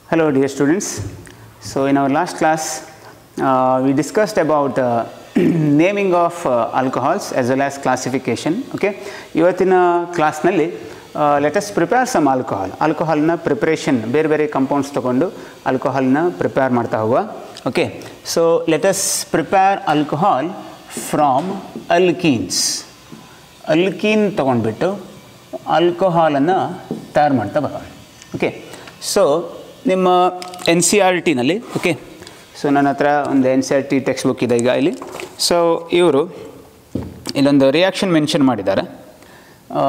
Hello, dear students. So, in our last class, uh, we discussed about uh, naming of uh, alcohols as well as classification. Okay, ಇವತ್ತಿನ ಕ್ಲಾಸ್ನಲ್ಲಿ let us prepare some alcohol ಆಲ್ಕೋಹಾಲ್ನ preparation ಬೇರೆ ಬೇರೆ compounds ತೊಗೊಂಡು ಆಲ್ಕೋಹಾಲ್ನ prepare ಮಾಡ್ತಾ ಹೋಗುವ okay so let us prepare alcohol from alkenes alkene ತೊಗೊಂಡ್ಬಿಟ್ಟು ಆಲ್ಕೋಹಾಲನ್ನು ತಯಾರು ಮಾಡ್ತಾ ಬರೋಣ ಓಕೆ ಸೊ ನಿಮ್ಮ ಎನ್ ಸಿ ಆರ್ ಟಿನಲ್ಲಿ ಓಕೆ ಸೊ ನನ್ನ ಹತ್ರ ಒಂದು N C R T textbook ಇದೆ ಈಗ ಇಲ್ಲಿ ಸೊ ಇವರು ಇಲ್ಲೊಂದು ರಿಯಾಕ್ಷನ್ ಮೆನ್ಷನ್ ಮಾಡಿದ್ದಾರೆ ಆ,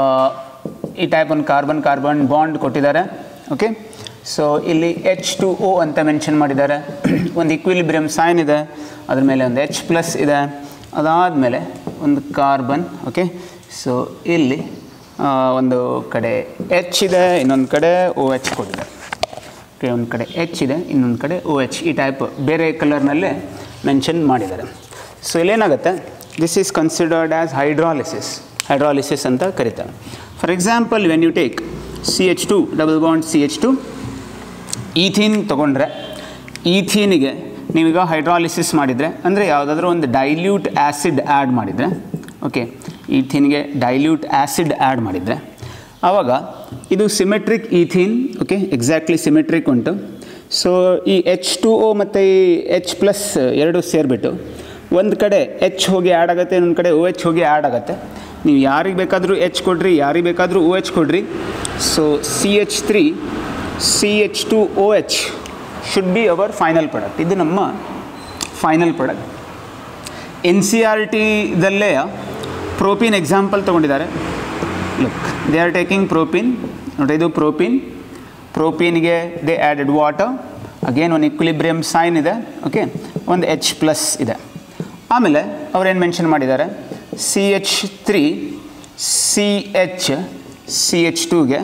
ಈ ಟೈಪ್ ಒಂದು ಕಾರ್ಬನ್ ಕಾರ್ಬನ್ ಬಾಂಡ್ ಕೊಟ್ಟಿದ್ದಾರೆ ಓಕೆ ಸೊ ಇಲ್ಲಿ ಎಚ್ ಟು ಓ ಅಂತ ಮೆನ್ಷನ್ ಮಾಡಿದ್ದಾರೆ ಒಂದು ಇಕ್ವಿಲಿಬ್ರಿಯಮ್ ಸೈನ್ ಇದೆ ಅದ್ರ ಮೇಲೆ ಒಂದು ಎಚ್ ಪ್ಲಸ್ ಇದೆ ಅದಾದಮೇಲೆ ಒಂದು ಕಾರ್ಬನ್ ಓಕೆ ಸೊ ಇಲ್ಲಿ ಆ, ಒಂದು ಕಡೆ ಎಚ್ ಇದೆ ಇನ್ನೊಂದು ಕಡೆ ಓ ಎಚ್ ಕೊಟ್ಟಿದ್ದಾರೆ ಓಕೆ ಒಂದು ಕಡೆ ಎಚ್ ಇದೆ ಇನ್ನೊಂದು ಕಡೆ ಓ ಎಚ್ ಈ ಟೈಪ್ ಬೇರೆ ಕಲರ್ನಲ್ಲೇ ಮೆನ್ಷನ್ ಮಾಡಿದ್ದಾರೆ ಸೊ ಇಲ್ಲೇನಾಗುತ್ತೆ this is considered as hydrolysis hydrolysis ಅಂತ ಕರೀತಾರೆ for example when you take C H two double bond C H two ethene ತೊಗೊಂಡ್ರೆ ಈಥೀನಿಗೆ ನೀವೀಗ ಹೈಡ್ರಾಲಿಸಿಸ್ ಮಾಡಿದರೆ ಅಂದರೆ ಯಾವುದಾದ್ರೂ ಒಂದು ಡೈಲ್ಯೂಟ್ ಆ್ಯಸಿಡ್ ಆ್ಯಡ್ ಮಾಡಿದರೆ ಓಕೆ ಈಥೀನ್ಗೆ ಡೈಲ್ಯೂಟ್ ಆ್ಯಸಿಡ್ ಆ್ಯಡ್ ಮಾಡಿದರೆ ಆವಾಗ ಇದು symmetric ethene okay exactly symmetric ಉಂಟು ಸೊ ಈ ಎಚ್ ಟು ಓ ಮತ್ತು ಈ ಎಚ್ ಪ್ಲಸ್ ಎರಡು ಸೇರಿಬಿಟ್ಟು ಒಂದು ಕಡೆ ಎಚ್ ಹೋಗಿ ಆ್ಯಡ್ ಆಗುತ್ತೆ ಇನ್ನೊಂದು ಕಡೆ ಓ ಎಚ್ ಹೋಗಿ ಆ್ಯಡ್ ಆಗುತ್ತೆ ನೀವು ಯಾರಿಗೆ ಬೇಕಾದರೂ ಎಚ್ ಕೊಡ್ರಿ ಯಾರಿಗೆ ಬೇಕಾದರೂ ಓ ಎಚ್ ಕೊಡ್ರಿ so C H three C H two O H should be our final product ಇದು ನಮ್ಮ final product N C R ಟಿದಲ್ಲೇ ಪ್ರೋಪೀನ್ ಎಕ್ಸಾಂಪಲ್ ತೊಗೊಂಡಿದ್ದಾರೆ look they are taking propene ನೋಡಿ ಇದು ಪ್ರೋಪೀನ್ ಪ್ರೋಪೀನ್ಗೆ ದೇ ಆ್ಯಡೆಡ್ ವಾಟರ್ ಅಗೇನ್ ಒಂದು equilibrium sign ಇದೆ okay ಒಂದು ಎಚ್ ಪ್ಲಸ್ ಇದೆ ಆಮೇಲೆ ಅವ್ರೇನು ಮೆನ್ಷನ್ ಮಾಡಿದ್ದಾರೆ C H three C H C H ಟೂಗೆ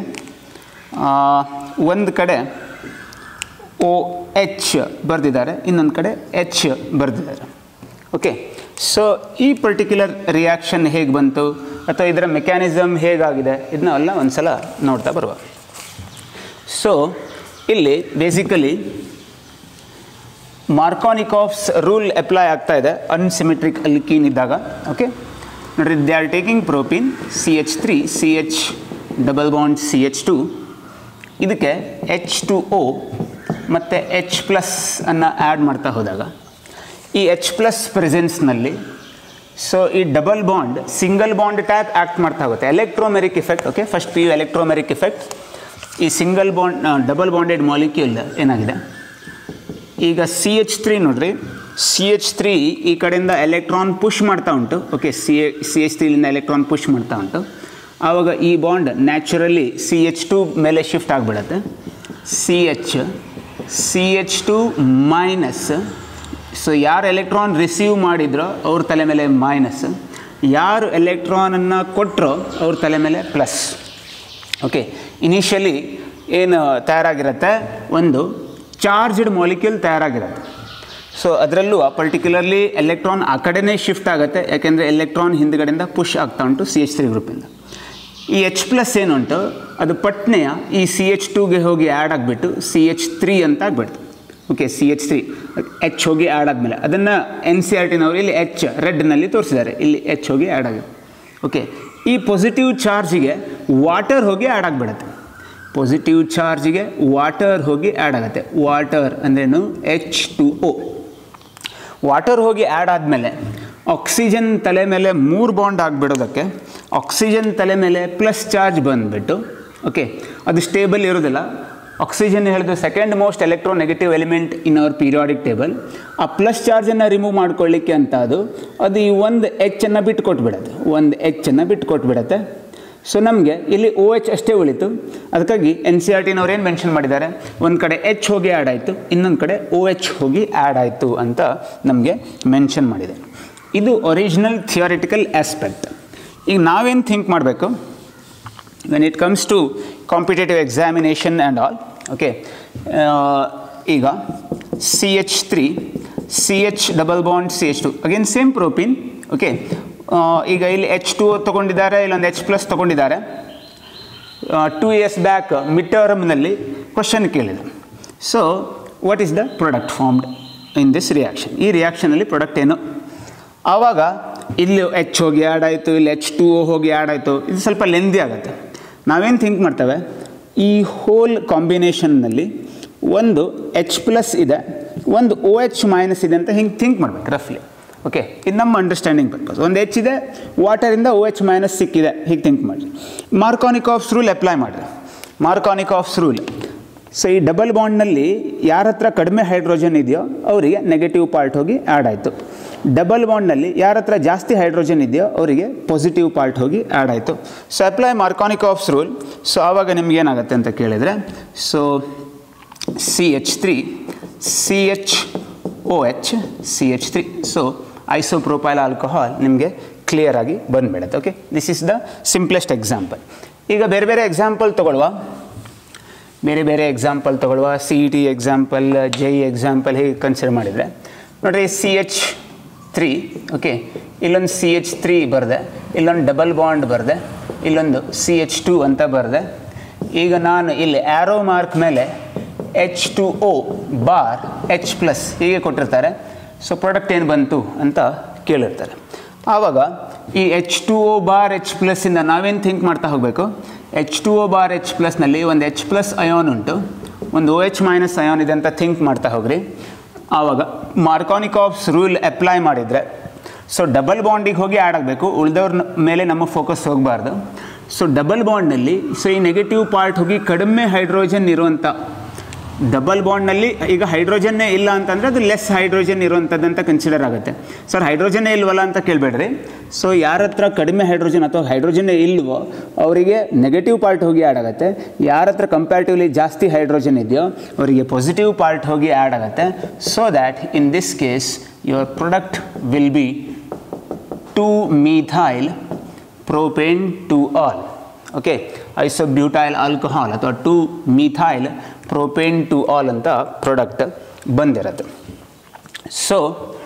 ಒಂದು ಕಡೆ ಓ ಎಚ್ ಬರೆದಿದ್ದಾರೆ ಇನ್ನೊಂದು ಕಡೆ ಎಚ್ ಬರೆದಿದ್ದಾರೆ ಓಕೆ ಸೊ ಈ ಪರ್ಟಿಕ್ಯುಲರ್ ರಿಯಾಕ್ಷನ್ ಹೇಗೆ ಬಂತು ಅಥವಾ ಇದರ ಮೆಕ್ಯಾನಿಸಮ್ ಹೇಗಾಗಿದೆ ಇದನ್ನೆಲ್ಲ ಒಂದು ಸಲ ನೋಡ್ತಾ ಬರುವ ಸೊ ಇಲ್ಲಿ ಬೇಸಿಕಲಿ ಮಾರ್ಕಾನಿಕಾಫ್ಸ್ ರೂಲ್ ಅಪ್ಲೈ ಆಗ್ತಾ ಇದೆ ಅನ್ಸಿಮೆಟ್ರಿಕ್ ಅಲ್ಕೀನ್ ಇದ್ದಾಗ ಓಕೆ ನೋಡ್ರಿ they are taking propene C H three C H double bond C H two ಇದಕ್ಕೆ ಎಚ್ ಟು ಓ ಮತ್ತು ಎಚ್ ಪ್ಲಸ್ ಅನ್ನು ಆ್ಯಡ್ ಮಾಡ್ತಾ ಹೋದಾಗ ಈ ಎಚ್ ಪ್ಲಸ್ ಪ್ರೆಸೆನ್ಸ್ನಲ್ಲಿ ಸೊ ಈ ಡಬಲ್ ಬಾಂಡ್ ಸಿಂಗಲ್ ಬಾಂಡ್ ಟ್ಯಾಪ್ ಆ್ಯಕ್ಟ್ ಮಾಡ್ತಾ ಹೋಗುತ್ತೆ electromeric effect okay first P U electromeric effect ಈ single bond double bonded molecule ಏನಾಗಿದೆ ಈಗ ಸಿ ಎಚ್ ತ್ರೀ ನೋಡ್ರಿ ಸಿ ಎಚ್ ತ್ರೀ ಈ ಕಡೆಯಿಂದ ಎಲೆಕ್ಟ್ರಾನ್ ಪುಷ್ ಮಾಡ್ತಾ ಉಂಟು okay C A C H ತ್ರೀಲಿಂದ ಎಲೆಕ್ಟ್ರಾನ್ ಪುಷ್ ಮಾಡ್ತಾ ಉಂಟು ಆವಾಗ ಈ bond naturally C H two ಮೇಲೆ ಶಿಫ್ಟ್ ಆಗಿಬಿಡತ್ತೆ C H C H two minus so ಯಾರು ಎಲೆಕ್ಟ್ರಾನ್ ರಿಸೀವ್ ಮಾಡಿದ್ರೋ ಅವ್ರ ತಲೆ ಮೇಲೆ ಮೈನಸ್ ಯಾರು ಎಲೆಕ್ಟ್ರಾನನ್ನು ಕೊಟ್ಟರೋ ಅವ್ರ ತಲೆ ಮೇಲೆ ಪ್ಲಸ್ ಓಕೆ ಇನಿಷಿಯಲಿ ಏನು ತಯಾರಾಗಿರುತ್ತೆ ಒಂದು ಚಾರ್ಜ್ಡ್ ಮಾಲಿಕ್ಯೂಲ್ ತಯಾರಾಗಿರುತ್ತೆ ಸೊ ಅದರಲ್ಲೂ ಪರ್ಟಿಕ್ಯುಲರ್ಲಿ ಎಲೆಕ್ಟ್ರಾನ್ ಆ ಕಡೆನೇ ಶಿಫ್ಟ್ ಆಗುತ್ತೆ ಯಾಕೆಂದರೆ ಎಲೆಕ್ಟ್ರಾನ್ ಹಿಂದ್ಗಡೆಯಿಂದ ಪುಷ್ ಆಗ್ತಾ ಉಂಟು ಸಿ ಎಚ್ ತ್ರೀ ಗ್ರೂಪಿಂದ ಈ ಎಚ್ ಪ್ಲಸ್ ಏನುಂಟು ಅದು ಪಟ್ನೆಯ ಈ ಸಿ ಎಚ್ ಟೂಗೆ ಹೋಗಿ ಆ್ಯಡ್ ಆಗಿಬಿಟ್ಟು ಸಿ ಎಚ್ ತ್ರೀ ಅಂತ ಆಗಿಬಿಡ್ತು okay C H three H ಹೋಗಿ ಆ್ಯಡ್ ಆದಮೇಲೆ ಅದನ್ನು ಎನ್ ಸಿ ಆರ್ ಟಿನವರು ಇಲ್ಲಿ ಎಚ್ ರೆಡ್ನಲ್ಲಿ ತೋರಿಸಿದ್ದಾರೆ ಇಲ್ಲಿ ಎಚ್ ಹೋಗಿ ಆ್ಯಡ್ ಆಗಿದೆ ಓಕೆ ಈ ಪಾಸಿಟಿವ್ ಚಾರ್ಜಿಗೆ ವಾಟರ್ ಹೋಗಿ ಆ್ಯಡ್ ಆಗಿಬಿಡುತ್ತೆ ಪಾಸಿಟಿವ್ ಚಾರ್ಜಿಗೆ ವಾಟರ್ ಹೋಗಿ ಆ್ಯಡ್ ಆಗುತ್ತೆ ವಾಟರ್ ಅಂದ್ರೇನು ಎಚ್ ಟು ಓ ವಾಟರ್ ಹೋಗಿ ಆ್ಯಡ್ ಆದಮೇಲೆ ಆಕ್ಸಿಜನ್ ತಲೆ ಮೇಲೆ ಮೂರು ಬಾಂಡ್ ಆಗಿಬಿಡೋದಕ್ಕೆ ಆಕ್ಸಿಜನ್ ತಲೆ ಮೇಲೆ ಪ್ಲಸ್ ಚಾರ್ಜ್ ಬಂದುಬಿಟ್ಟು ಓಕೆ ಅದು ಸ್ಟೇಬಲ್ ಇರೋದಿಲ್ಲ ಆಕ್ಸಿಜನ್ ಹೇಳಿದ್ರೆ second most electronegative element in our periodic table ಆ ಪ್ಲಸ್ ಚಾರ್ಜನ್ನು ರಿಮೂವ್ ಮಾಡ್ಕೊಳ್ಳಿಕ್ಕೆ ಅಂತ ಅದು ಅದು ಈ ಒಂದು ಎಚ್ಚನ್ನು ಬಿಟ್ಟು ಕೊಟ್ಬಿಡತ್ತೆ ಒಂದು ಎಚ್ಚನ್ನು ಬಿಟ್ಟು ಕೊಟ್ಬಿಡತ್ತೆ ಸೊ ನಮಗೆ ಇಲ್ಲಿ ಓ ಎಚ್ ಅಷ್ಟೇ ಉಳಿತು ಅದಕ್ಕಾಗಿ ಎನ್ ಸಿ ಆರ್ ಟಿನವ್ರು ಏನು ಮೆನ್ಷನ್ ಮಾಡಿದ್ದಾರೆ ಒಂದು ಕಡೆ ಎಚ್ ಹೋಗಿ ಆ್ಯಡ್ ಆಯಿತು ಇನ್ನೊಂದು ಕಡೆ ಓ ಎಚ್ ಹೋಗಿ ಆ್ಯಡ್ ಆಯಿತು ಅಂತ ನಮಗೆ ಮೆನ್ಷನ್ ಮಾಡಿದೆ ಇದು ಒರಿಜಿನಲ್ ಥಿಯರಿಟಿಕಲ್ ಆಸ್ಪೆಕ್ಟ್ ಈಗ ನಾವೇನು ಥಿಂಕ್ ಮಾಡಬೇಕು when it comes to competitive examination and all okay ಈಗ C H three C H double bond C H two again same propene okay ಈಗ ಇಲ್ಲಿ ಎಚ್ ಟು ತೊಗೊಂಡಿದ್ದಾರೆ ಇಲ್ಲೊಂದು ಎಚ್ ಪ್ಲಸ್ ತೊಗೊಂಡಿದ್ದಾರೆ two years back mid ಟರ್ಮ್ನಲ್ಲಿ question ಕೇಳಿದೆ so what is the product formed in this reaction ಈ ರಿಯಾಕ್ಷನಲ್ಲಿ product ಏನು ಆವಾಗ ಇಲ್ಲಿ ಎಚ್ ಹೋಗಿ ಆ್ಯಡ್ ಆಯಿತು ಇಲ್ಲಿ ಎಚ್ ಟು ಓ ಹೋಗಿ ಆ್ಯಡ್ ಆಯಿತು ಇದು ಸ್ವಲ್ಪ ಲೆಂದಿ ಆಗುತ್ತೆ ನಾವೇನು ಥಿಂಕ್ ಮಾಡ್ತೇವೆ ಈ ಹೋಲ್ ಕಾಂಬಿನೇಷನ್ನಲ್ಲಿ ಒಂದು ಎಚ್ ಪ್ಲಸ್ ಇದೆ ಒಂದು ಓ ಎಚ್ ಮೈನಸ್ ಇದೆ ಅಂತ ಹಿಂಗೆ ಥಿಂಕ್ ಮಾಡ್ಬೇಕು ರಫ್ಲಿ ಓಕೆ ಇದು ನಮ್ಮ ಅಂಡರ್ಸ್ಟ್ಯಾಂಡಿಂಗ್ ಪರ್ಪಸ್ ಒಂದು ಎಚ್ ಇದೆ ವಾಟರಿಂದ ಓ ಎಚ್ ಮೈನಸ್ ಸಿಕ್ಕಿದೆ ಹೀಗೆ ಥಿಂಕ್ ಮಾಡಿ ಮಾರ್ಕಾನಿಕ್ ಆಫ್ಸ್ ರೂಲ್ ಅಪ್ಲೈ ಮಾಡಿರಿ ಮಾರ್ಕಾನಿಕ್ ಆಫ್ಸ್ ರೂಲ್ ಸೊ ಈ ಡಬಲ್ ಬಾಂಡ್ನಲ್ಲಿ ಯಾರ ಹತ್ರ ಕಡಿಮೆ ಹೈಡ್ರೋಜನ್ ಇದೆಯೋ ಅವರಿಗೆ ನೆಗೆಟಿವ್ ಪಾರ್ಟ್ ಹೋಗಿ ಆ್ಯಡ್ ಆಯಿತು ಡಬಲ್ ಬಾಂಡ್ನಲ್ಲಿ ಯಾರ ಹತ್ರ ಜಾಸ್ತಿ ಹೈಡ್ರೋಜನ್ ಇದೆಯೋ ಅವರಿಗೆ ಪಾಸಿಟಿವ್ ಪಾರ್ಟ್ ಹೋಗಿ ಆ್ಯಡ್ ಆಯಿತು so apply Markovnikov's rule so ಆವಾಗ ನಿಮ್ಗೆ ಏನಾಗುತ್ತೆ ಅಂತ ಕೇಳಿದರೆ so C H three C H O H C H three so isopropyl alcohol ನಿಮಗೆ ಕ್ಲಿಯರ್ ಆಗಿ ಬಂದುಬಿಡುತ್ತೆ okay this is the simplest example ಈಗ ಬೇರೆ ಬೇರೆ ಎಕ್ಸಾಂಪಲ್ ತೊಗೊಳ್ವಾ ಬೇರೆ ಬೇರೆ ಎಕ್ಸಾಂಪಲ್ ತೊಗೊಳ್ಳುವ C E T example J E example ಹೀಗೆ ಕನ್ಸಿಡರ್ ಮಾಡಿದರೆ ನೋಡಿರಿ ಸಿ ಎಚ್ ತ್ರೀ ಓಕೆ ಇಲ್ಲೊಂದು ಸಿ ಎಚ್ ತ್ರೀ ಬರೆದೆ ಇಲ್ಲೊಂದು ಡಬಲ್ ಬಾಂಡ್ ಬರೆದೆ ಇಲ್ಲೊಂದು ಸಿ ಎಚ್ ಟು ಅಂತ ಬರೆದೆ ಈಗ ನಾನು ಇಲ್ಲಿ ಆ್ಯರೋ ಮಾರ್ಕ್ ಮೇಲೆ H two O bar H plus ಹೀಗೆ ಕೊಟ್ಟಿರ್ತಾರೆ ಸೊ ಪ್ರಾಡಕ್ಟ್ ಏನು ಬಂತು ಅಂತ ಕೇಳಿರ್ತಾರೆ ಆವಾಗ ಈ H two O bar H ಪ್ಲಸ್ಸಿಂದ ನಾವೇನು ಥಿಂಕ್ ಮಾಡ್ತಾ ಹೋಗಬೇಕು H two O bar H ಪ್ಲಸ್ನಲ್ಲಿ ಒಂದು ಎಚ್ ಪ್ಲಸ್ ಅಯಾನ್ ಉಂಟು ಒಂದು ಓ ಎಚ್ ಮೈನಸ್ ಅಯಾನ್ ಇದೆ ಅಂತ ಥಿಂಕ್ ಮಾಡ್ತಾ ಹೋಗ್ರಿ ಆವಾಗ ಮಾರ್ಕಾನಿಕ್ ಆಫ್ಸ್ ರೂಲ್ ಅಪ್ಲೈ ಮಾಡಿದರೆ ಸೊ ಡಬಲ್ ಬಾಂಡಿಗೆ ಹೋಗಿ ಆ್ಯಡ್ ಆಗಬೇಕು ಉಳಿದವ್ರ ಮೇಲೆ ನಮ್ಮ ಫೋಕಸ್ ಹೋಗಬಾರ್ದು ಸೊ ಡಬಲ್ ಬಾಂಡ್ನಲ್ಲಿ ಸೊ ಈ ನೆಗೆಟಿವ್ ಪಾರ್ಟ್ ಹೋಗಿ ಕಡಿಮೆ ಹೈಡ್ರೋಜನ್ ಇರುವಂಥ ಡಬಲ್ ಬಾಂಡ್ನಲ್ಲಿ ಈಗ ಹೈಡ್ರೋಜನ್ನೇ ಇಲ್ಲ ಅಂತಂದರೆ ಅದು ಲೆಸ್ ಹೈಡ್ರೋಜನ್ ಇರುವಂಥದ್ದು ಅಂತ ಕನ್ಸಿಡರ್ ಆಗುತ್ತೆ ಸರ್ ಹೈಡ್ರೋಜನ್ನೇ ಇಲ್ವಲ್ಲ ಅಂತ ಕೇಳಬೇಡ್ರಿ ಸೊ ಯಾರ ಹತ್ರ ಕಡಿಮೆ ಹೈಡ್ರೋಜನ್ ಅಥವಾ ಹೈಡ್ರೋಜನ್ನೇ ಇಲ್ವೋ ಅವರಿಗೆ ನೆಗೆಟಿವ್ ಪಾರ್ಟ್ ಹೋಗಿ ಆ್ಯಡ್ ಆಗುತ್ತೆ ಯಾರ ಹತ್ರ ಕಂಪ್ಯಾರಿಟಿವ್ಲಿ ಜಾಸ್ತಿ ಹೈಡ್ರೋಜನ್ ಇದೆಯೋ ಅವರಿಗೆ ಪಾಸಿಟಿವ್ ಪಾರ್ಟ್ ಹೋಗಿ ಆ್ಯಡ್ ಆಗುತ್ತೆ so that in this case your product will be two methyl propane two ol okay isobutyl alcohol ಅಥವಾ two methyl propane two ol ಅಂತ ಪ್ರಾಡಕ್ಟ್ ಬಂದಿರುತ್ತೆ ಸೊ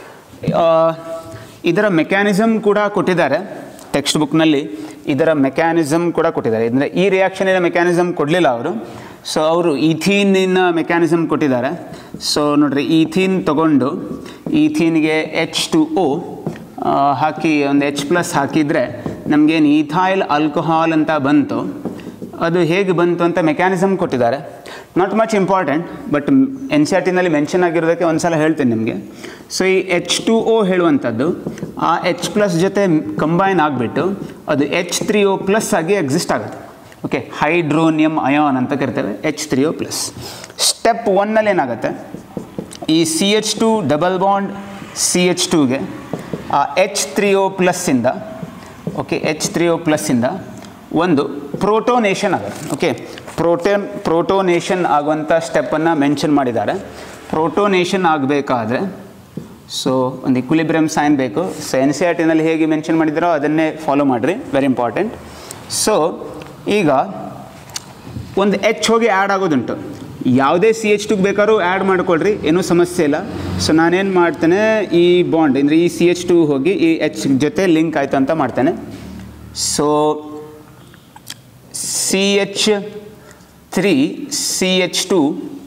ಇದರ ಮೆಕ್ಯಾನಿಸಮ್ ಕೂಡ ಕೊಟ್ಟಿದ್ದಾರೆ ಟೆಕ್ಸ್ಟ್ ಬುಕ್ನಲ್ಲಿ ಇದರ ಮೆಕ್ಯಾನಿಸಮ್ ಕೂಡ ಕೊಟ್ಟಿದ್ದಾರೆ ಅಂದರೆ ಈ ರಿಯಾಕ್ಷನಿನ ಮೆಕ್ಯಾನಿಸಮ್ ಕೊಡಲಿಲ್ಲ ಅವರು ಸೊ ಅವರು ಈಥೀನಿನ ಮೆಕ್ಯಾನಿಸಮ್ ಕೊಟ್ಟಿದ್ದಾರೆ ಸೊ ನೋಡ್ರಿ ಈಥೀನ್ ತಗೊಂಡು ಈಥೀನ್ಗೆ ಎಚ್ ಟು ಓ ಹಾಕಿ ಒಂದು ಎಚ್ ಪ್ಲಸ್ ಹಾಕಿದರೆ ನಮಗೇನು ಈಥಾಯಿಲ್ ಆಲ್ಕೋಹಾಲ್ ಅಂತ ಬಂತು ಅದು ಹೇಗೆ ಬಂತು ಅಂತ ಮೆಕ್ಯಾನಿಸಮ್ ಕೊಟ್ಟಿದ್ದಾರೆ not much important but N C R ಟಿನಲ್ಲಿ ಮೆನ್ಷನ್ ಆಗಿರೋದಕ್ಕೆ ಒಂದು ಸಲ ಹೇಳ್ತೀನಿ ನಿಮಗೆ ಸೊ ಈ ಎಚ್ ಟು ಓ ಹೇಳುವಂಥದ್ದು ಆ ಎಚ್ ಪ್ಲಸ್ ಜೊತೆ ಕಂಬೈನ್ ಆಗಿಬಿಟ್ಟು ಅದು ಎಚ್ ತ್ರೀ ಓ ಪ್ಲಸ್ ಆಗಿ ಎಕ್ಸಿಸ್ಟ್ ಆಗುತ್ತೆ ಓಕೆ ಹೈಡ್ರೋನಿಯಮ್ ಅಯಾನ್ ಅಂತ ಕರಿತೇವೆ H three O plus step ಒನ್ನಲ್ಲಿ ಏನಾಗುತ್ತೆ ಈ C H two double bond C H ಟೂಗೆ ಆ ಎಚ್ ತ್ರೀ ಓ ಪ್ಲಸ್ಸಿಂದ ಓಕೆ ಎಚ್ ತ್ರೀ ಓ ಪ್ಲಸ್ಸಿಂದ ಒಂದು ಪ್ರೋಟೋನೇಷನ್ ಆಗುತ್ತೆ ಓಕೆ ಪ್ರೋಟೋನ್ ಪ್ರೋಟೋನೇಷನ್ ಆಗುವಂಥ ಸ್ಟೆಪ್ಪನ್ನು ಮೆನ್ಷನ್ ಮಾಡಿದ್ದಾರೆ ಪ್ರೋಟೋನೇಷನ್ ಆಗಬೇಕಾದ್ರೆ ಸೊ ಒಂದು ಇಕ್ವಿಲಿಬ್ರಿಯಮ್ ಸೈನ್ ಬೇಕು ಸೊ ಎನ್ ಸಿ ಆರ್ ಟಿನಲ್ಲಿ ಹೇಗೆ ಮೆನ್ಷನ್ ಮಾಡಿದ್ದಾರೋ ಅದನ್ನೇ ಫಾಲೋ ಮಾಡಿರಿ ವೆರಿ ಇಂಪಾರ್ಟೆಂಟ್ ಸೊ ಈಗ ಒಂದು ಎಚ್ ಹೋಗಿ ಆ್ಯಡ್ ಆಗೋದುಂಟು ಯಾವುದೇ ಸಿ ಎಚ್ ಟುಗೆ ಬೇಕಾದ್ರೂ ಆ್ಯಡ್ ಮಾಡ್ಕೊಳ್ರಿ ಏನೂ ಸಮಸ್ಯೆ ಇಲ್ಲ ಸೊ ನಾನೇನು ಮಾಡ್ತೇನೆ ಈ ಬಾಂಡ್ ಅಂದರೆ ಈ ಸಿ ಎಚ್ ಟು ಹೋಗಿ ಈ ಎಚ್ ಜೊತೆ ಲಿಂಕ್ ಆಯಿತು ಅಂತ ಮಾಡ್ತೇನೆ so C H three C H two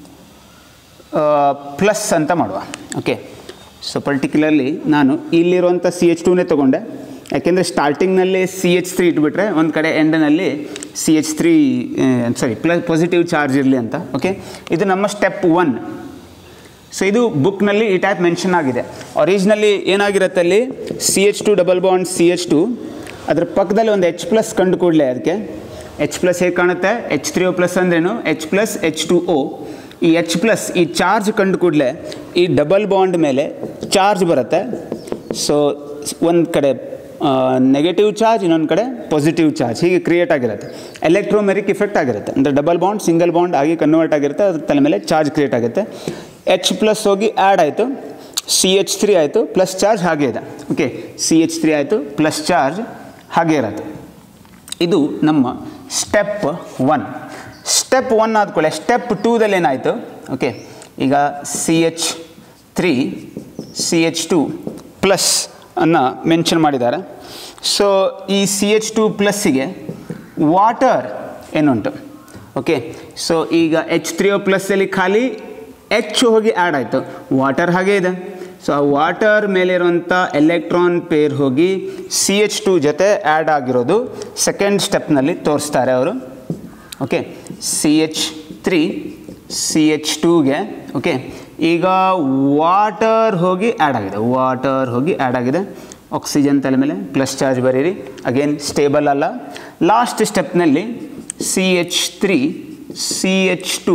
plus ಅಂತ ಮಾಡುವ ಓಕೆ ಸೊ ಪರ್ಟಿಕ್ಯುಲರ್ಲಿ ನಾನು ಇಲ್ಲಿರುವಂಥ ಸಿ ಎಚ್ ಟೂನೇ ತೊಗೊಂಡೆ ಯಾಕೆಂದರೆ ಸ್ಟಾರ್ಟಿಂಗ್ನಲ್ಲಿ ಸಿ ಎಚ್ ತ್ರೀ ಇಟ್ಬಿಟ್ರೆ ಒಂದು ಕಡೆ ಎಂಡ್ನಲ್ಲಿ C H three sorry plus positive charge ಇರಲಿ ಅಂತ ಓಕೆ ಇದು ನಮ್ಮ ಸ್ಟೆಪ್ ಒನ್ ಸೊ ಇದು ಬುಕ್ನಲ್ಲಿ ಈ ಟೈಪ್ ಮೆನ್ಷನ್ ಆಗಿದೆ ಒರಿಜಿನಲ್ಲಿ ಏನಾಗಿರುತ್ತೆ ಅಲ್ಲಿ C H two double bond C H two ಅದ್ರ ಪಕ್ಕದಲ್ಲಿ ಒಂದು ಎಚ್ ಪ್ಲಸ್ ಕಂಡು ಕೂಡಲೇ ಅದಕ್ಕೆ ಎಚ್ ಪ್ಲಸ್ ಹೇಗೆ ಕಾಣುತ್ತೆ ಎಚ್ ತ್ರೀ ಓ ಪ್ಲಸ್ ಅಂದ್ರೇನು H plus H two O ಈ ಎಚ್ ಪ್ಲಸ್ ಈ ಚಾರ್ಜ್ ಕಂಡು ಕೂಡಲೇ ಈ ಡಬಲ್ ಬಾಂಡ್ ಮೇಲೆ ಚಾರ್ಜ್ ಬರುತ್ತೆ ಸೊ ಒಂದು ಕಡೆ ನೆಗೆಟಿವ್ ಚಾರ್ಜ್ ಇನ್ನೊಂದು ಕಡೆ ಪಾಸಿಟಿವ್ ಚಾರ್ಜ್ ಹೀಗೆ ಕ್ರಿಯೇಟ್ ಆಗಿರುತ್ತೆ ಎಲೆಕ್ಟ್ರೋಮೆರಿಕ್ ಇಫೆಕ್ಟ್ ಆಗಿರುತ್ತೆ ಅಂದರೆ ಡಬಲ್ ಬಾಂಡ್ ಸಿಂಗಲ್ ಬಾಂಡ್ ಆಗಿ ಕನ್ವರ್ಟ್ ಆಗಿರುತ್ತೆ ಅದ್ರ ತಲೆ ಮೇಲೆ ಚಾರ್ಜ್ ಕ್ರಿಯೇಟ್ ಆಗುತ್ತೆ ಎಚ್ ಪ್ಲಸ್ ಹೋಗಿ ಆ್ಯಡ್ ಆಯಿತು ಸಿ ಎಚ್ ತ್ರೀ ಆಯಿತು ಪ್ಲಸ್ ಚಾರ್ಜ್ ಹಾಗೆ ಇದೆ ಓಕೆ ಸಿ ಎಚ್ ತ್ರೀ ಆಯಿತು ಪ್ಲಸ್ ಚಾರ್ಜ್ ಹಾಗೆ ಇರುತ್ತೆ ಇದು ನಮ್ಮ ಸ್ಟೆಪ್ ಒನ್ ಸ್ಟೆಪ್ ಒನ್ ಆದ್ಕೊಳ್ಳೆ ಸ್ಟೆಪ್ ಟೂದಲ್ಲಿ ಏನಾಯಿತು ಓಕೆ ಈಗ C H three C H two plus ಅನ್ನು ಮೆನ್ಷನ್ ಮಾಡಿದ್ದಾರೆ ಸೊ ಈ ಸಿ ಎಚ್ ಟು ಪ್ಲಸ್ಸಿಗೆ ವಾಟರ್ ಏನುಂಟು ಓಕೆ ಸೊ ಈಗ ಎಚ್ ತ್ರೀ ಓ ಪ್ಲಸ್ಸಲ್ಲಿ ಖಾಲಿ ಎಚ್ ಹೋಗಿ ಆ್ಯಡ್ ಆಯಿತು ವಾಟರ್ ಹಾಗೇ ಇದೆ ಸೊ ಆ ವಾಟರ್ ಮೇಲಿರುವಂಥ ಎಲೆಕ್ಟ್ರಾನ್ ಪೇರ್ ಹೋಗಿ ಸಿ ಎಚ್ ಟು ಜೊತೆ ಆ್ಯಡ್ ಆಗಿರೋದು ಸೆಕೆಂಡ್ ಸ್ಟೆಪ್ನಲ್ಲಿ ತೋರಿಸ್ತಾರೆ ಅವರು okay C H three C H ಟೂಗೆ ಓಕೆ ಈಗ ವಾಟರ್ ಹೋಗಿ ಆ್ಯಡ್ ಆಗಿದೆ ವಾಟರ್ ಹೋಗಿ ಆ್ಯಡ್ ಆಗಿದೆ ಆಕ್ಸಿಜನ್ ತಲೆ ಮೇಲೆ ಪ್ಲಸ್ ಚಾರ್ಜ್ ಬರೀರಿ ಅಗೇನ್ ಸ್ಟೇಬಲ್ ಅಲ್ಲ ಲಾಸ್ಟ್ ಸ್ಟೆಪ್ನಲ್ಲಿ C H three C H two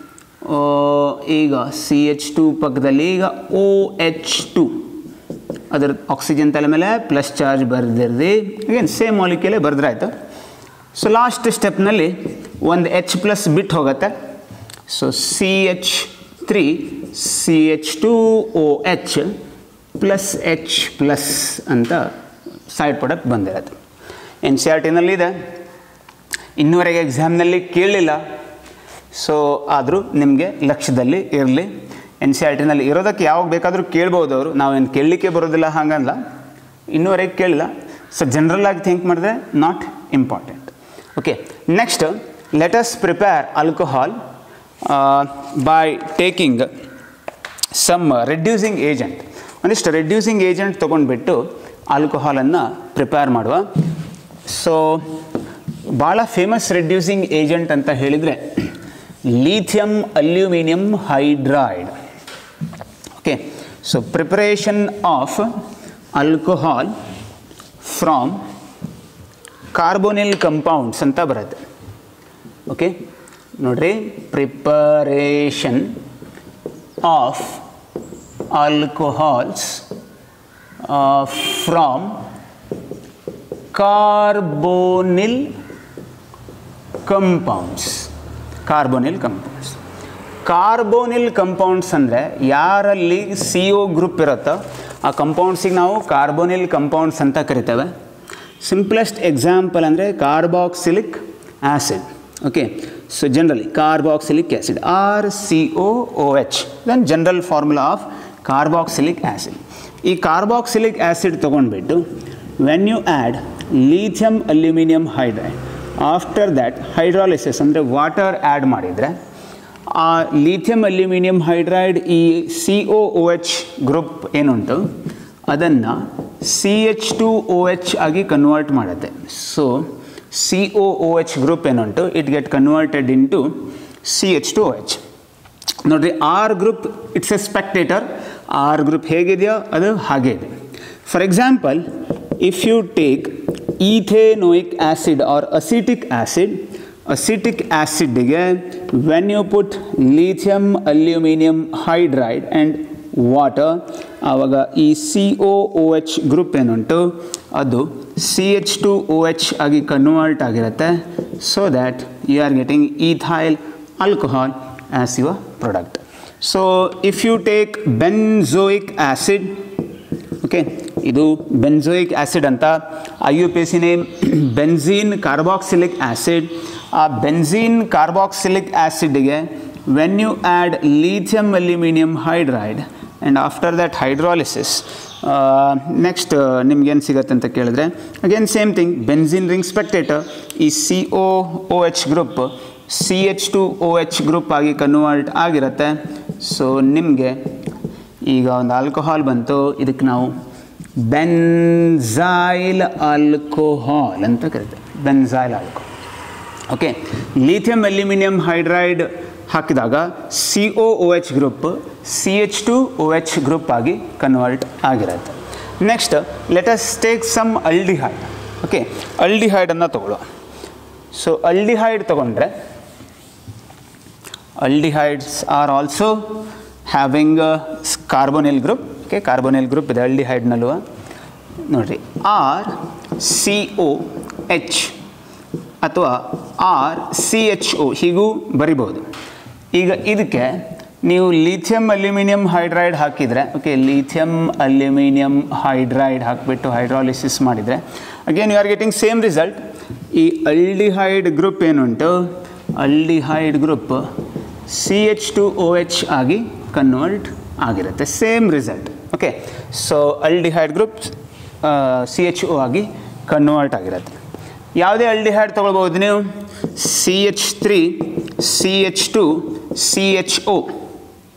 ಈಗ ಸಿ ಎಚ್ ಟು ಪಕ್ಕದಲ್ಲಿ ಈಗ ಓ ಎಚ್ ಟು ಅದರ ಆಕ್ಸಿಜನ್ ತಲೆ ಮೇಲೆ ಪ್ಲಸ್ ಚಾರ್ಜ್ ಬರೆದಿರ್ದು ಅಗೇನ್ ಸೇಮ್ ಮಾಲಿಕ್ಯೂಲೇ ಬರೆದ್ರಾಯ್ತು ಸೊ ಲಾಸ್ಟ್ ಸ್ಟೆಪ್ನಲ್ಲಿ ಒಂದು ಎಚ್ ಪ್ಲಸ್ ಬಿಟ್ಟು ಹೋಗುತ್ತೆ so C H three C H two O H plus H plus ಅಂತ ಸೈಡ್ ಪ್ರಾಡಕ್ಟ್ ಬಂದಿರುತ್ತೆ ಎನ್ ಸಿ ಆರ್ ಟಿನಲ್ಲಿದೆ ಇನ್ನೂವರೆಗೆ ಎಕ್ಸಾಮ್ನಲ್ಲಿ ಕೇಳಲಿಲ್ಲ ಸೊ ಆದರೂ ನಿಮಗೆ ಲಕ್ಷ್ಯದಲ್ಲಿ ಇರಲಿ ಎನ್ ಸಿ ಆರ್ ಟಿನಲ್ಲಿ ಇರೋದಕ್ಕೆ ಯಾವಾಗ ಬೇಕಾದರೂ ಕೇಳ್ಬೋದು ಅವರು ನಾವೇನು ಕೇಳಲಿಕ್ಕೆ ಬರೋದಿಲ್ಲ ಹಾಗಲ್ಲ ಇನ್ನೂವರೆಗೆ ಕೇಳಿಲ್ಲ ಸೊ ಜನರಲಾಗಿ ಥಿಂಕ್ ಮಾಡಿದ್ರೆ not important okay next let's prepare alcohol by taking some reducing agent ಒಂದಿಷ್ಟು ರೆಡ್ಯೂಸಿಂಗ್ ಏಜೆಂಟ್ ತೊಗೊಂಡ್ಬಿಟ್ಟು ಆಲ್ಕೋಹಾಲನ್ನು ಪ್ರಿಪೇರ್ ಮಾಡುವ ಸೊ ಭಾಳ ಫೇಮಸ್ ರೆಡ್ಯೂಸಿಂಗ್ ಏಜೆಂಟ್ ಅಂತ ಹೇಳಿದರೆ lithium aluminium hydride okay so preparation of alcohol from carbonyl compounds ಅಂತ ಬರುತ್ತೆ ಓಕೆ ನೋಡ್ರಿ preparation of alcohols from carbonyl compounds carbonyl compounds carbonyl compounds ಅಂದರೆ ಯಾರಲ್ಲಿ ಸಿ ಒ ಗ್ರೂಪ್ ಇರುತ್ತೋ ಆ ಕಂಪೌಂಡ್ಸಿಗೆ ನಾವು ಕಾರ್ಬೋನಿಲ್ ಕಂಪೌಂಡ್ಸ್ ಅಂತ ಕರಿತೇವೆ ಸಿಂಪ್ಲೆಸ್ಟ್ ಎಕ್ಸಾಂಪಲ್ ಅಂದರೆ carboxylic acid okay so generally carboxylic acid R C O O H then general formula of carboxylic acid ಈ carboxylic acid ತೊಗೊಂಡ್ಬಿಟ್ಟು when you add lithium aluminium hydride after that hydrolysis ಅಂದರೆ water add ಮಾಡಿದರೆ ಆ lithium aluminium hydride ಈ C O O H group ಏನುಂಟು ಅದನ್ನು C H two O H ಆಗಿ convert ಮಾಡುತ್ತೆ so C O O H group ಏನುಂಟು it get converted into C H two O H ನೋಡಿರಿ R group it's a spectator R group ಹೇಗಿದೆಯೋ ಅದು ಹಾಗೆ ಇದೆ for example if you take ethanoic acid or acetic acid acetic ಆ್ಯಸಿಡ್ಗೆ when you put lithium aluminium hydride and water ಆವಾಗ ಈ C O O H group ಏನುಂಟು ಅದು C H two O H ಆಗಿ ಕನ್ವರ್ಟ್ ಆಗಿರುತ್ತೆ so that you are getting ethyl alcohol as your product so if you take benzoic acid okay ಇದು benzoic acid ಅಂತ I U P C name benzene carboxylic acid ಆ benzene carboxylic ಆ್ಯಸಿಡ್ಗೆ when you add lithium aluminium hydride and after that hydrolysis next ನಿಮ್ಗೇನು ಸಿಗುತ್ತೆ ಅಂತ ಕೇಳಿದ್ರೆ again same thing benzene ring spectator ಈ C O O H group C H two O H group ಆಗಿ convert ಆಗಿರುತ್ತೆ so ನಿಮಗೆ ಈಗ ಒಂದು ಆಲ್ಕೋಹಾಲ್ ಬಂತು ಇದಕ್ಕೆ ನಾವು ಬೆನ್ಝೈಲ್ ಆಲ್ಕೋಹಾಲ್ ಅಂತ ಕರಿತೇವೆ benzyl alcohol okay lithium aluminium hydride ಹಾಕಿದಾಗ C O O H group C H two O H group ಆಗಿ ಕನ್ವರ್ಟ್ ಆಗಿರುತ್ತೆ next let's take some aldehyde okay ಅಲ್ಡಿಹೈಡನ್ನು ತಗೊಳ್ಳೋ ಸೊ ಅಲ್ಡಿಹೈಡ್ ತಗೊಂಡ್ರೆ aldehydes are also having a carbonyl group okay carbonyl group ಇದೆ ಅಲ್ಡಿಹೈಡ್ನಲ್ವ ನೋಡಿರಿ R C O H ಅಥವಾ R C H O ಹೀಗೂ ಬರಿಬೋದು ಈಗ ಇದಕ್ಕೆ ನೀವು ಲಿಥಿಯಂ ಅಲ್ಯೂಮಿನಿಯಂ ಹೈಡ್ರೈಡ್ ಹಾಕಿದರೆ ಓಕೆ ಲಿಥಿಯಂ ಅಲ್ಯೂಮಿನಿಯಂ ಹೈಡ್ರೈಡ್ ಹಾಕಿಬಿಟ್ಟು ಹೈಡ್ರಾಲಿಸಿಸ್ ಮಾಡಿದರೆ again you are getting same result ಈ ಅಲ್ಡಿಹೈಡ್ ಗ್ರೂಪ್ ಏನುಂಟು aldehyde group C H two O H ಆಗಿ ಕನ್ವರ್ಟ್ ಆಗಿರುತ್ತೆ same result okay so aldehyde group C H O ಆಗಿ convert ಆಗಿರುತ್ತೆ ಯಾವುದೇ aldehyde ತೊಗೊಳ್ಬೋದು ನೀವು C H three C H two C H O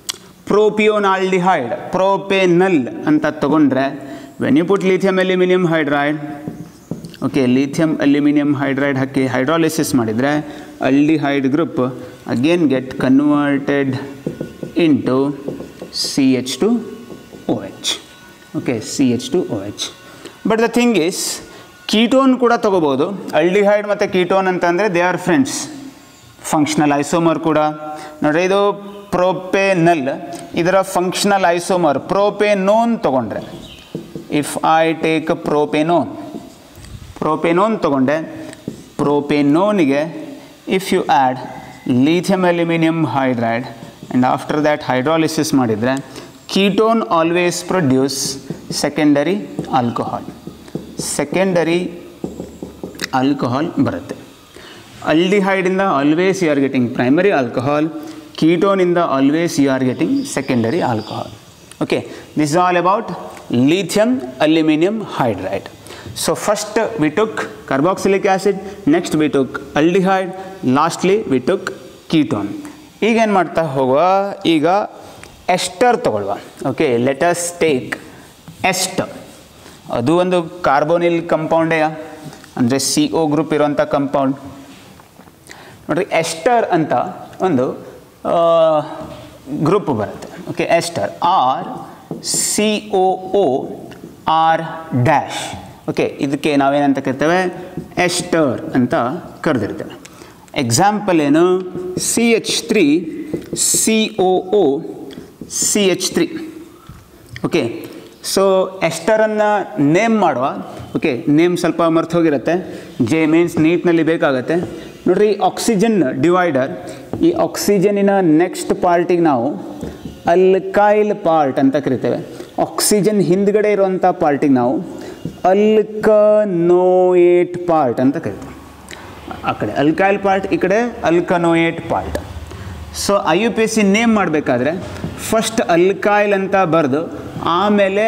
propionaldehyde propanal ಅಂತ ತಗೊಂಡ್ರೆ when you put lithium aluminium hydride okay lithium aluminium hydride ಹಾಕಿ hydrolysis ಮಾಡಿದರೆ aldehyde group again get converted into C H two O H okay C H two O H but the thing is ketone ಕೂಡ ತೊಗೋಬೋದು aldehyde ಮತ್ತು ketone ಅಂತಂದರೆ they are friends functional isomer ಕೂಡ ನೋಡ್ರಿ ಇದು propanal ಇದರ functional isomer propanone ತೊಗೊಂಡ್ರೆ if I take propanone propanone ತೊಗೊಂಡೆ ಪ್ರೋಪೆನೋನಿಗೆ if you add lithium aluminium hydride and after that hydrolysis ಮಾಡಿದರೆ ketone always produce secondary alcohol secondary alcohol ಬರುತ್ತೆ ಅಲ್ಡಿಹೈಡಿಂದ always you are getting primary alcohol ಕೀಟೋನಿಂದ always you are getting secondary alcohol okay this all about lithium aluminum hydride so first we took carboxylic acid next we took aldehyde lastly we took ketone ಈಗ ಏನು ಮಾಡ್ತಾ ಹೋಗುವ ಈಗ ester ತಗೊಳ್ಳುವ okay let's take ಎಸ್ಟ್ ಅದು ಒಂದು carbonyl ಕಂಪೌಂಡೇ ಅಂದರೆ ಸಿ ಒ ಗ್ರೂಪ್ ಇರೋಂಥ ಕಂಪೌಂಡ್ ನೋಡ್ರಿ ಎಸ್ಟರ್ ಅಂತ ಒಂದು ಗ್ರೂಪ್ ಬರುತ್ತೆ okay ester R C O O R dash okay ಇದಕ್ಕೆ ನಾವೇನಂತ ಕರಿತೇವೆ ಎಸ್ಟರ್ ಅಂತ ಕರೆದಿರ್ತೇವೆ ಎಕ್ಸಾಂಪಲ್ ಏನು C H three C O O C H three okay so ಎಸ್ಟರನ್ನು ನೇಮ್ ಮಾಡುವ ಓಕೆ ನೇಮ್ ಸ್ವಲ್ಪ ಮರ್ತು ಹೋಗಿರುತ್ತೆ ಜೆ ಮೀನ್ಸ್ ನೀಟ್ನಲ್ಲಿ ಬೇಕಾಗತ್ತೆ ನೋಡ್ರಿ ಆಕ್ಸಿಜನ್ ಡಿವೈಡರ್ ಈ ಆಕ್ಸಿಜನಿನ ನೆಕ್ಸ್ಟ್ ಪಾರ್ಟಿಗೆ ನಾವು ಅಲ್ಕೈಲ್ ಪಾರ್ಟ್ ಅಂತ ಕರಿತೇವೆ ಆಕ್ಸಿಜನ್ ಹಿಂದ್ಗಡೆ ಇರುವಂಥ ಪಾರ್ಟಿಗೆ ನಾವು ಅಲ್ಕನೋಯೇಟ್ ಪಾರ್ಟ್ ಅಂತ ಕರಿತೇವೆ ಆ ಕಡೆ ಅಲ್ಕೈಲ್ ಪಾರ್ಟ್ ಈ ಕಡೆ alkanoate part so I U P S C name ಮಾಡಬೇಕಾದ್ರೆ ಫಸ್ಟ್ ಅಲ್ಕೈಲ್ ಅಂತ ಬರೆದು ಆಮೇಲೆ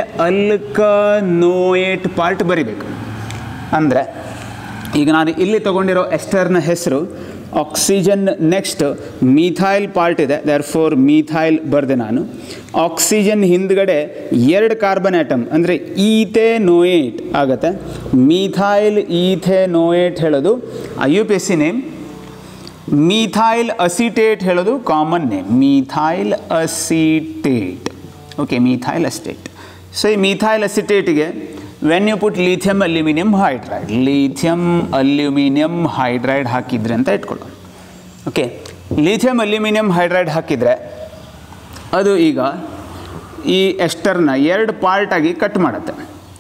ಅಲ್ಕನೋಯೇಟ್ ಪಾರ್ಟ್ ಬರಿಬೇಕು ಅಂದರೆ ಈಗ ನಾನು ಇಲ್ಲಿ ತೊಗೊಂಡಿರೋ ಎಸ್ಟರ್ನ ಹೆಸರು ಆಕ್ಸಿಜನ್ ನೆಕ್ಸ್ಟ್ ಮೀಥೈಲ್ ಪಾರ್ಟ್ ಇದೆ ದೇರ್ ಫೋರ್ ಮೀಥೈಲ್ ಬರೆದೆ ನಾನು ಆಕ್ಸಿಜನ್ ಹಿಂದ್ಗಡೆ ಎರಡು ಕಾರ್ಬನ್ ಆಟಮ್ ಅಂದರೆ ಈಥೆನೋಯೇಟ್ ಆಗುತ್ತೆ ಮೀಥೈಲ್ ಈಥೆನೋಯೇಟ್ ಹೇಳೋದು I U P S C name methyl acetate ಹೇಳೋದು common name methyl acetate okay methyl acetate so ಈ ಮೀಥೈಲ್ ಅಸಿಟೇಟಿಗೆ when you put lithium aluminium hydride lithium aluminium hydride ಹಾಕಿದ್ರೆ ಅಂತ ಇಟ್ಕೊಳ್ಳೋ ಓಕೆ ಲಿಥಿಯಂ ಅಲ್ಯೂಮಿನಿಯಂ ಹೈಡ್ರೈಡ್ ಹಾಕಿದರೆ ಅದು ಈಗ ಈ ಎಸ್ಟರ್ನ ಎರಡು ಪಾರ್ಟಾಗಿ ಕಟ್ ಮಾಡುತ್ತೆ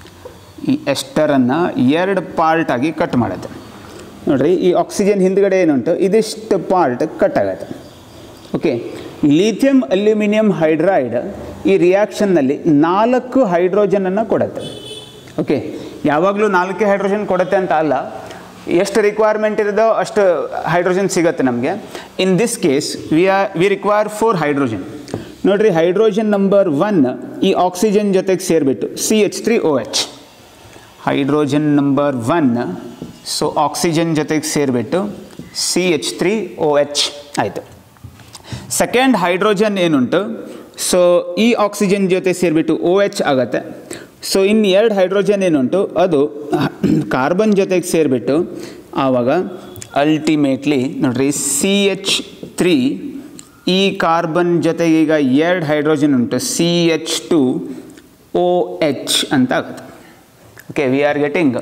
ಈ ಎಸ್ಟರನ್ನು ಎರಡು ಪಾರ್ಟಾಗಿ ಕಟ್ ಮಾಡುತ್ತೆ ನೋಡ್ರಿ ಈ ಆಕ್ಸಿಜನ್ ಹಿಂದ್ಗಡೆ ಏನುಂಟು ಇದಿಷ್ಟು ಪಾರ್ಟ್ ಕಟ್ ಆಗುತ್ತೆ ಓಕೆ ಲಿಥಿಯಂ ಅಲ್ಯೂಮಿನಿಯಂ ಹೈಡ್ರೈಡ್ ಈ ರಿಯಾಕ್ಷನ್ನಲ್ಲಿ ನಾಲ್ಕು ಹೈಡ್ರೋಜನನ್ನು ಕೊಡುತ್ತೆ ಓಕೆ ಯಾವಾಗಲೂ ನಾಲ್ಕೇ ಹೈಡ್ರೋಜನ್ ಕೊಡುತ್ತೆ ಅಂತ ಅಲ್ಲ ಎಷ್ಟು ರಿಕ್ವೈರ್ಮೆಂಟ್ ಇರೋದೋ ಅಷ್ಟು ಹೈಡ್ರೋಜನ್ ಸಿಗುತ್ತೆ ನಮಗೆ in this case we are we require four hydrogen ನೋಡಿರಿ ಹೈಡ್ರೋಜನ್ ನಂಬರ್ ಒನ್ ಈ ಆಕ್ಸಿಜನ್ ಜೊತೆಗೆ ಸೇರಿಬಿಟ್ಟು C H three O H hydrogen number one so oxygen ಜೊತೆಗೆ ಸೇರಿಬಿಟ್ಟು C H three O H ಆಯಿತು ಸೆಕೆಂಡ್ ಹೈಡ್ರೋಜನ್ ಏನುಂಟು ಸೊ ಈ oxygen ಜೊತೆ ಸೇರಿಬಿಟ್ಟು ಓ ಎಚ್ ಆಗುತ್ತೆ ಸೊ ಇನ್ನು ಎರಡು ಹೈಡ್ರೋಜನ್ ಏನುಂಟು ಅದು ಕಾರ್ಬನ್ ಜೊತೆಗೆ ಸೇರಿಬಿಟ್ಟು ಆವಾಗ ಅಲ್ಟಿಮೇಟ್ಲಿ ನೋಡ್ರಿ ಸಿ ಎಚ್ ತ್ರೀ ಈ ಕಾರ್ಬನ್ ಜೊತೆಗೆ ಈಗ ಎರಡು ಹೈಡ್ರೋಜನ್ ಉಂಟು C H two O H ಅಂತ ಆಗುತ್ತೆ okay we are getting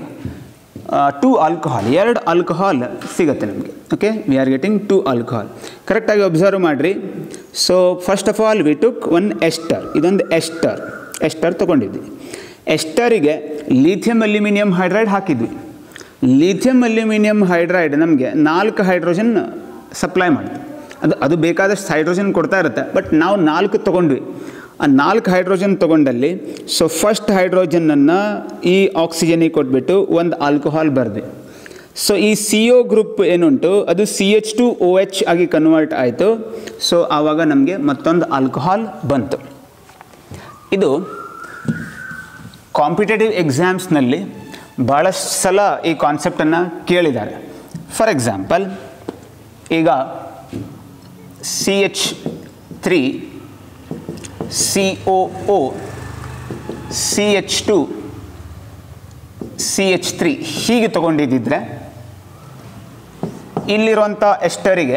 two alcohol ಎರಡು ಆಲ್ಕೋಹಾಲ್ ಸಿಗುತ್ತೆ ನಮಗೆ okay we are getting two alcohol ಕರೆಕ್ಟಾಗಿ ಒಬ್ಸರ್ವ್ ಮಾಡಿರಿ so first of all we took one ester ಇದೊಂದು ಎಸ್ಟರ್ ಎಸ್ಟರ್ ತೊಗೊಂಡಿದ್ವಿ ಎಸ್ಟರಿಗೆ ಲಿಥಿಯಂ ಅಲ್ಯೂಮಿನಿಯಂ ಹೈಡ್ರೈಡ್ ಹಾಕಿದ್ವಿ ಲಿಥಿಯಂ ಅಲ್ಯೂಮಿನಿಯಂ ಹೈಡ್ರೈಡ್ ನಮಗೆ ನಾಲ್ಕು ಹೈಡ್ರೋಜನ್ ಸಪ್ಲೈ ಮಾಡಿದ್ವಿ ಅದು ಅದು ಬೇಕಾದಷ್ಟು ಹೈಡ್ರೋಜನ್ ಕೊಡ್ತಾ ಇರುತ್ತೆ ಬಟ್ ನಾವು ನಾಲ್ಕು ತೊಗೊಂಡ್ವಿ ಆ ನಾಲ್ಕು ಹೈಡ್ರೋಜನ್ ತೊಗೊಂಡಲ್ಲಿ ಸೊ ಫಸ್ಟ್ ಹೈಡ್ರೋಜನನ್ನು ಈ ಆಕ್ಸಿಜನಿಗೆ ಕೊಟ್ಬಿಟ್ಟು ಒಂದು ಆಲ್ಕೋಹಾಲ್ ಬರೆದ್ವಿ ಸೊ ಈ ಸಿ ಒ ಗ್ರೂಪ್ ಏನುಂಟು ಅದು C H two O H ಆಗಿ ಕನ್ವರ್ಟ್ ಆಯಿತು ಸೊ ಆವಾಗ ನಮಗೆ ಮತ್ತೊಂದು ಆಲ್ಕೋಹಾಲ್ ಬಂತು ಇದು ಕಾಂಪಿಟೇಟಿವ್ ಎಕ್ಸಾಮ್ಸ್ನಲ್ಲಿ ಭಾಳಷ್ಟು ಸಲ ಈ ಕಾನ್ಸೆಪ್ಟನ್ನು ಕೇಳಿದ್ದಾರೆ ಫಾರ್ ಎಕ್ಸಾಂಪಲ್ ಈಗ C H three C O O C H two C H three ಹೀಗೆ ತೊಗೊಂಡಿದ್ದಿದ್ರೆ ಇಲ್ಲಿರುವಂಥ ಎಸ್ಟರಿಗೆ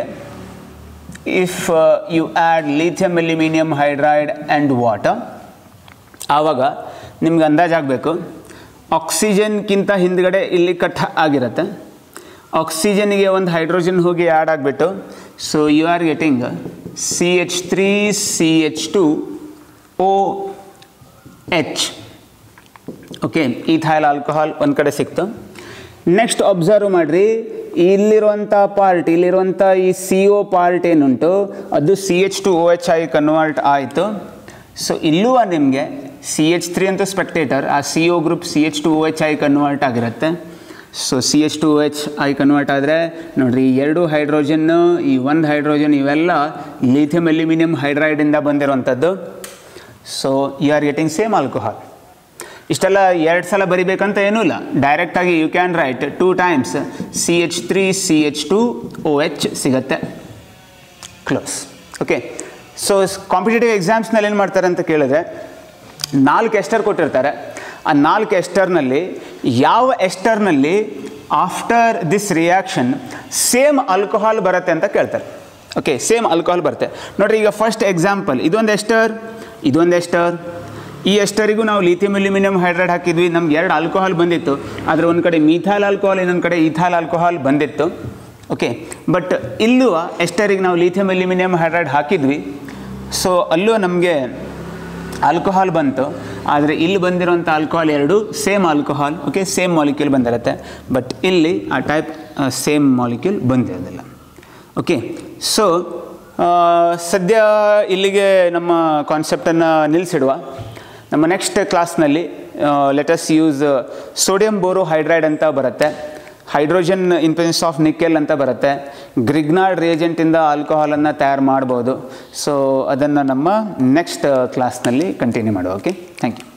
if you add lithium aluminium hydride and water ಆವಾಗ ನಿಮ್ಗೆ ಅಂದಾಜಾಗಬೇಕು ಆಕ್ಸಿಜನ್ಗಿಂತ ಹಿಂದ್ಗಡೆ ಇಲ್ಲಿ ಕಟ್ ಆಗಿರುತ್ತೆ ಆಕ್ಸಿಜನ್ಗೆ ಒಂದು ಹೈಡ್ರೋಜನ್ ಹೋಗಿ ಆ್ಯಡ್ ಆಗಿಬಿಟ್ಟು so you are getting C H three C H two O H okay ethyl alcohol ಒಂದು ಕಡೆ ಸಿಕ್ತು ನೆಕ್ಸ್ಟ್ ಅಬ್ಸರ್ವ್ ಮಾಡಿರಿ ಇಲ್ಲಿರುವಂಥ ಪಾರ್ಟ್ ಇಲ್ಲಿರುವಂಥ ಈ ಸಿ ಒ ಪಾರ್ಟ್ ಏನುಂಟು ಅದು C H two O H ಆಗಿ ಕನ್ವರ್ಟ್ ಆಯಿತು ಸೊ ಇಲ್ಲೂ ನಿಮಗೆ ಸಿ ಎಚ್ ತ್ರೀ ಅಂತ ಸ್ಪೆಕ್ಟೇಟರ್ ಆ C O group C H two O H ಆಗಿ ಕನ್ವರ್ಟ್ ಆಗಿರುತ್ತೆ so C H two H ಆಗಿ ಕನ್ವರ್ಟ್ ಆದರೆ ನೋಡಿರಿ ಈ ಎರಡು ಹೈಡ್ರೋಜನ್ನು ಈ ಒಂದು ಹೈಡ್ರೋಜನ್ ಇವೆಲ್ಲ ಲಿಥಿಯಂ ಅಲ್ಯೂಮಿನಿಯಂ ಹೈಡ್ರೈಡಿಂದ ಬಂದಿರುವಂಥದ್ದು so you are getting same alcohol ಇಷ್ಟೆಲ್ಲ ಎರಡು ಸಲ ಬರಿಬೇಕಂತ ಏನೂ ಇಲ್ಲ ಡೈರೆಕ್ಟಾಗಿ you can write two times C H three C H two O H ಸಿಗತ್ತೆ ಕ್ಲೋಸ್ ಓಕೆ ಸೊ ಕಾಂಪಿಟೇಟಿವ್ ಎಕ್ಸಾಮ್ಸ್ನಲ್ಲಿ ಏನು ಮಾಡ್ತಾರೆ ಅಂತ ಕೇಳಿದ್ರೆ ನಾಲ್ಕು ಎಸ್ಟರ್ ಕೊಟ್ಟಿರ್ತಾರೆ ಆ ನಾಲ್ಕು ಎಸ್ಟರ್ನಲ್ಲಿ ಯಾವ ಎಸ್ಟರ್ನಲ್ಲಿ after this reaction same alcohol ಬರುತ್ತೆ ಅಂತ ಕೇಳ್ತಾರೆ ಓಕೆ ಸೇಮ್ ಆಲ್ಕೋಹಾಲ್ ಬರುತ್ತೆ ನೋಡಿರಿ ಈಗ ಫಸ್ಟ್ ಎಕ್ಸಾಂಪಲ್ ಇದೊಂದು ಎಸ್ಟರ್ ಇದೊಂದು ಎಸ್ಟರ್ ಈ ಎಸ್ಟರಿಗೂ ನಾವು ಲಿಥಿಯಂ ಅಲ್ಯೂಮಿನಿಯಂ ಹೈಡ್ರೈಡ್ ಹಾಕಿದ್ವಿ ನಮ್ಗೆ ಎರಡು ಆಲ್ಕೋಹಾಲ್ ಬಂದಿತ್ತು ಆದರೆ ಒಂದು ಕಡೆ ಮೀಥಾಲ್ ಆಲ್ಕೋಹಾಲ್ ಇನ್ನೊಂದು ಕಡೆ ಈಥಾಲ್ ಆಲ್ಕೋಹಾಲ್ ಬಂದಿತ್ತು ಓಕೆ ಬಟ್ ಇಲ್ಲೂ ಎಸ್ಟರಿಗೆ ನಾವು ಲಿಥಿಯಂ ಅಲ್ಯೂಮಿನಿಯಂ ಹೈಡ್ರೈಡ್ ಹಾಕಿದ್ವಿ ಸೊ ಅಲ್ಲೂ ನಮಗೆ ಆಲ್ಕೋಹಾಲ್ ಬಂತು ಆದರೆ ಇಲ್ಲಿ ಬಂದಿರೋಂಥ ಆಲ್ಕೋಹಾಲ್ ಎರಡು same alcohol okay same molecule ಬಂದಿರುತ್ತೆ ಬಟ್ ಇಲ್ಲಿ ಆ ಟೈಪ್ ಸೇಮ್ ಮಾಲಿಕ್ಯೂಲ್ ಬಂದಿರೋದಿಲ್ಲ ಓಕೆ ಸೊ ಸದ್ಯ ಇಲ್ಲಿಗೆ ನಮ್ಮ ಕಾನ್ಸೆಪ್ಟನ್ನು ನಿಲ್ಲಿಸಿಡುವ ನಮ್ಮ ನೆಕ್ಸ್ಟ್ ಕ್ಲಾಸ್ನಲ್ಲಿ let's use sodium borohydride ಅಂತ ಬರುತ್ತೆ hydrogen in presence of nickel ಅಂತ ಬರುತ್ತೆ ಗ್ರಿಗ್ನಾರ್ಡ್ ರಿಯೇಜೆಂಟಿಂದ ಆಲ್ಕೋಹಾಲನ್ನು ತಯಾರು ಮಾಡ್ಬೋದು ಸೊ ಅದನ್ನು ನಮ್ಮ ನೆಕ್ಸ್ಟ್ ಕ್ಲಾಸ್ನಲ್ಲಿ ಕಂಟಿನ್ಯೂ ಮಾಡುವ ಓಕೆ ಥ್ಯಾಂಕ್ ಯು